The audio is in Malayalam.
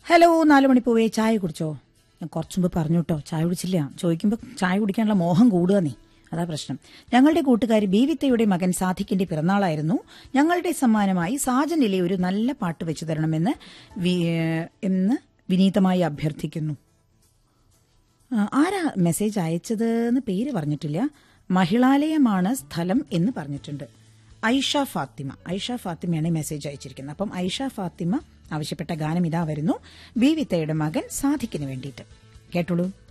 ഹലോ നാലു മണി പോവേ ചായ കുടിച്ചോ ഞാൻ കുറച്ചു മുമ്പ് പറഞ്ഞു കേട്ടോ ചായ കുടിച്ചില്ല ചോദിക്കുമ്പോൾ ചായ കുടിക്കാനുള്ള മോഹം കൂടുക നീ അതാ പ്രശ്നം ഞങ്ങളുടെ കൂട്ടുകാരി ബീവിത്തയുടെ മകൻ സാധിക്കിന്റെ പിറന്നാളായിരുന്നു ഞങ്ങളുടെ സമ്മാനമായി സാജനിലെ ഒരു നല്ല പാട്ട് വെച്ചു തരണമെന്ന് വി- എന്ന് വിനീതമായി അഭ്യർത്ഥിക്കുന്നു ആ, ആരാ മെസ്സേജ് അയച്ചത് എന്ന് പേര് പറഞ്ഞിട്ടില്ല മഹിളാലയമാണ് സ്ഥലം എന്ന് പറഞ്ഞിട്ടുണ്ട് ഐഷ ഫാത്തിമ ഐഷ ഫാത്തിമയാണ് ഈ മെസ്സേജ് അയച്ചിരിക്കുന്നത് അപ്പം ഐഷ ഫാത്തിമ ആവശ്യപ്പെട്ട ഗാനം ഇതാ വരുന്നു ബി വിത്തയുടെ മകൻ സാധിക്കിന് വേണ്ടിയിട്ട് കേട്ടോളൂ